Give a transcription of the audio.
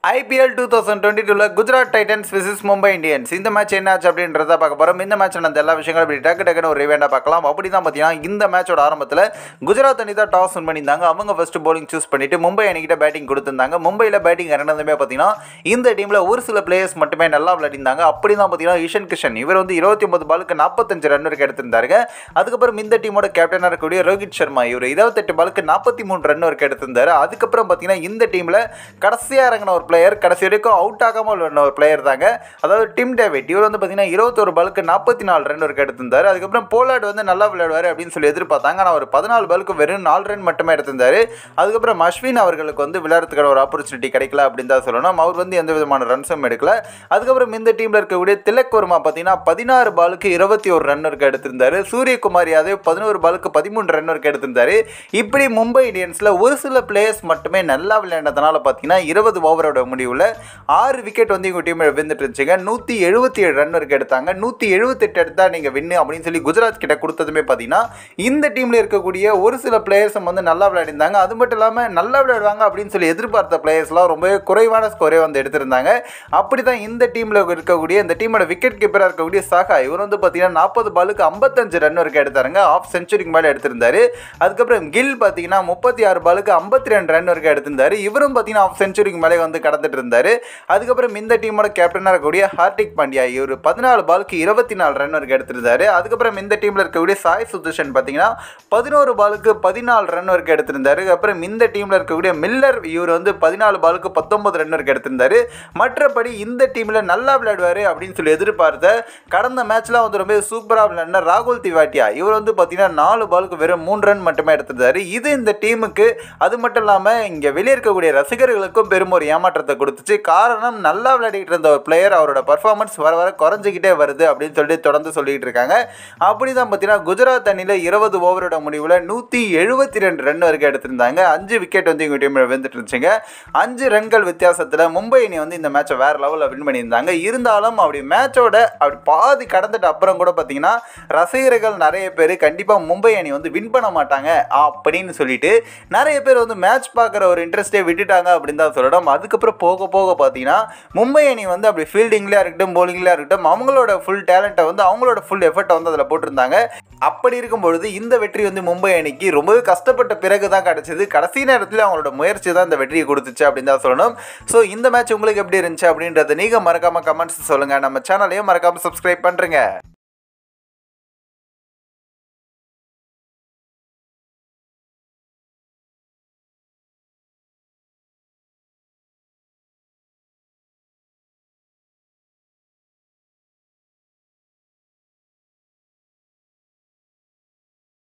IPL two thousand twenty டூவில் Gujarat Titans versus Mumbai Indians இந்த match என்ன ஆச்சு அப்படின்றத பார்க்க போகிறோம் இந்த மேட்ச் நடந்த எல்லா விஷயங்களும் இப்படி டக்கு டக்குன்னு ஒரு ரிவேண்டாக பார்க்கலாம் அப்படி தான் பார்த்தீங்கன்னா இந்த மேட்சோட ஆரம்பத்தில் குஜராத் அணி தான் டாஸ் வின் பண்ணியிருந்தாங்க அவங்க ஃபஸ்ட்டு bowling சூஸ் பண்ணிட்டு மும்பை அணிக்கிட்ட பேட்டிங் கொடுத்துருந்தாங்க மும்பையில் பேட்டிங் இறங்கினதுமே பார்த்தீங்கன்னா இந்த டீமில் ஒரு சில பிளேயர்ஸ் மட்டுமே நல்லா விளையாடிருந்தாங்க அப்படி தான் பார்த்தீங்கன்னா ஈஷன் கிஷன் இவர் வந்து இருபத்தி ஒன்பது பாலுக்கு நாற்பத்தஞ்சு ரன் வரைக்கும் எடுத்திருந்தாருங்க அதுக்கப்புறம் இந்த டீமோட கேப்டனாக இருக்கக்கூடிய ரோஹித் சர்மா இவர் இருபத்தெட்டு பாலுக்கு நாற்பத்தி மூணு ரன் வரைக்கும் எடுத்திருந்தாரு அதுக்கப்புறம் பார்த்தீங்கன்னா இந்த டீமில் கடைசியாக இறங்கின ஒரு பிளேயர் கடைசி வரைக்கும் அவுட் ஆகாமல் விளையாடின ஒரு பிளேயர் தாங்க அதாவது டிம் டேவிட் இவர் வந்து பார்த்தீங்கன்னா இருபத்தொரு பாலுக்கு நாற்பத்தி நாலு ரன் வரைக்கும் எடுத்திருந்தாரு அதுக்கப்புறம் போலார்டு வந்து நல்லா விளையாடுவார் அப்படின்னு சொல்லி எதிர்பார்த்தாங்க ஆனால் ஒரு பதினாலு பாலுக்கு வெறும் நாலு ரன் மட்டுமே எடுத்திருந்தாரு அதுக்கப்புறம் அஸ்வின் அவர்களுக்கு வந்து விளையாடுறதுக்கான ஒரு ஆப்பர்ச்சுனிட்டி கிடைக்கல அப்படின்னு தான் சொல்லணும் அவர் வந்து எந்த விதமான ரன்ஸும் எடுக்கல அதுக்கப்புறம் இந்த டீமில் இருக்கக்கூடிய திலக் வர்மா பார்த்தீங்கன்னா பதினாறு பாலுக்கு இருபத்தி ஒரு ரன் வரைக்கும் எடுத்திருந்தாரு சூரியகுமார் யாதவ் பதினோரு பாலுக்கு பதிமூணு ரன் வரைக்கும் எடுத்திருந்தாரு இப்படி மும்பை இந்தியன்ஸில் ஒரு சில பிளேயர்ஸ் மட்டுமே நல்லா விளையாண்டதுனால பார்த்தீங்கன்னா இருபது ஓவரோட முடிவில் ஆறு விக்கெட் வந்து இவங்க டீம் விழுந்துட்டு இருந்துச்சுங்க நூற்றி எழுபத்தி ஏழு ரன் வரைக்கும் எடுத்தாங்க நூற்றி எழுபத்தெட்டு எடுத்தா நீங்கள் வின்னு அப்படின்னு சொல்லி குஜராத் கிட்ட கொடுத்ததுமே பார்த்தீங்கன்னா இந்த டீமில் இருக்கக்கூடிய ஒரு சில பிளேயர்ஸும் வந்து நல்லா விளையாடிருந்தாங்க அது மட்டும் இல்லாமல் நல்லா விளையாடுவாங்க அப்படின்னு சொல்லி எதிர்பார்த்த பிளேயர்ஸ்லாம் ரொம்பவே குறைவான ஸ்கோரே வந்து எடுத்திருந்தாங்க அப்படி தான் இந்த டீமில் இருக்கக்கூடிய இந்த டீமோட விக்கெட் கீப்பராக இருக்கக்கூடிய சாகா இவர் வந்து பார்த்தீங்கன்னா நாற்பது பாலுக்கு ஐம்பத்தஞ்சு ரன் வரைக்கும் எடுத்தாருங்க ஆஃப் செஞ்சுரிக்கு மேலே எடுத்திருந்தாரு அதுக்கப்புறம் கில் பார்த்தீங்கன்னா முப்பத்தி ஆறு பாலுக்கு ஐம்பத்தி ரெண்டு ரன் வரைக்கும் எடுத்திருந்தாரு இவரும் பார்த்தீங்கன்னா ஆஃப் செஞ்சுரிக்கு மேலே வந்து கடந்துட்டு இருந்தாரு அதுக்கப்புறம் இந்த டீமோட கேப்டனாக இருக்கக்கூடிய ஹார்திக் பாண்டியா இவர் பதினாலு பாலுக்கு இருபத்தி நாலு ரன் வரைக்கும் எடுத்திருந்தாரு அதுக்கப்புறம் இந்த டீமில் இருக்கக்கூடிய சாய் சுதர்ஷன் பார்த்தீங்கன்னா பதினோரு பாலுக்கு பதினாலு ரன் வரைக்கும் எடுத்திருந்தாரு அப்புறம் இந்த டீமில் இருக்கக்கூடிய மில்லர் இவர் வந்து பதினாலு பாலுக்கு பத்தொன்பது ரன் வரைக்கும் எடுத்திருந்தாரு மற்றபடி இந்த டீமில் நல்லா விளையாடுவார் அப்படின்னு சொல்லி எதிர்பார்த்த கடந்த மேட்ச்லாம் வந்து ரொம்ப சூப்பராக விளையாடின ராகுல் திவாட்டியா இவர் வந்து பார்த்தீங்கன்னா நாலு பாலுக்கு வெறும் மூணு ரன் மட்டுமே எடுத்திருந்தாரு இது இந்த டீமுக்கு அது மட்டும் இல்லாமல் இங்கே வெளியே இருக்கக்கூடிய ரசிகர்களுக்கும் பெரும் ஒரு ஏமாற்றத்தை கொடுத்துச்சு காரணம் நல்லா விளையாடிட்டு இருந்த ஒரு பிளேயர் அவரோட பர்ஃபார்மன்ஸ் வர வர குறைஞ்சிக்கிட்டே வருது அப்படின்னு சொல்லிட்டு தொடர்ந்து சொல்லிட்டு இருக்காங்க அப்படி தான் பார்த்தீங்கன்னா குஜராத் அணியில் இருபது ஓவரோட முடிவில் நூற்றி எழுபத்தி ரெண்டு ரன் வரைக்கும் எடுத்திருந்தாங்க அஞ்சு விக்கெட் வந்து எங்கள் டீமில் வந்துட்டு இருந்துச்சுங்க அஞ்சு ரன்கள் வித்தியாசத்தில் மும்பை அணி வந்து இந்த மேட்சை வேறு லெவலில் வின் பண்ணியிருந்தாங்க இருந்தாலும் அப்படி மேட்சோட அப்படி பாதி கடந்துட்டு அப்புறம் கூட பார்த்தீங்கன்னா ரசிகர்கள் நிறைய பேர் கண்டிப்பாக மும்பை அணி வந்து வின் பண்ண மாட்டாங்க அப்படின்னு சொல்லிட்டு நிறைய பேர் வந்து மேட்ச் பார்க்குற ஒரு இன்ட்ரெஸ்ட்டே விட்டுட்டாங்க அப்படின்னு தான் சொல்லணும் அதுக்கப்புறம் போக போக பார்த்தீங்கன்னா மும்பை அணி வந்து அப்படி ஃபீல்டிங்லேயே இருக்கட்டும் bowlingலயா இருக்கட்டும் அவங்களோட ஃபுல் டேலண்ட்டை வந்து அவங்களோட ஃபுல் எஃபர்ட்டை வந்து அதில் போட்டிருந்தாங்க அப்படி இருக்கும் பொழுது இந்த வெற்றி வந்து மும்பை அணிக்கு ரொம்பவே கஷ்டப்பட்ட பிறகு தான் கிடச்சிது கடைசி நேரத்தில் அவங்களோட முயற்சி தான் இந்த வெற்றியை கொடுத்துச்சு அப்படின்னு தான் சொல்லணும் ஸோ இந்த மேட்ச் உங்களுக்கு எப்படி இருந்துச்சு அப்படின்றத நீங்கள் மறக்காமல் கமெண்ட்ஸ் சொல்லுங்கள் நம்ம சேனலையும் மறக்காமல் சப்ஸ்கிரைப் பண்ணுறேங்க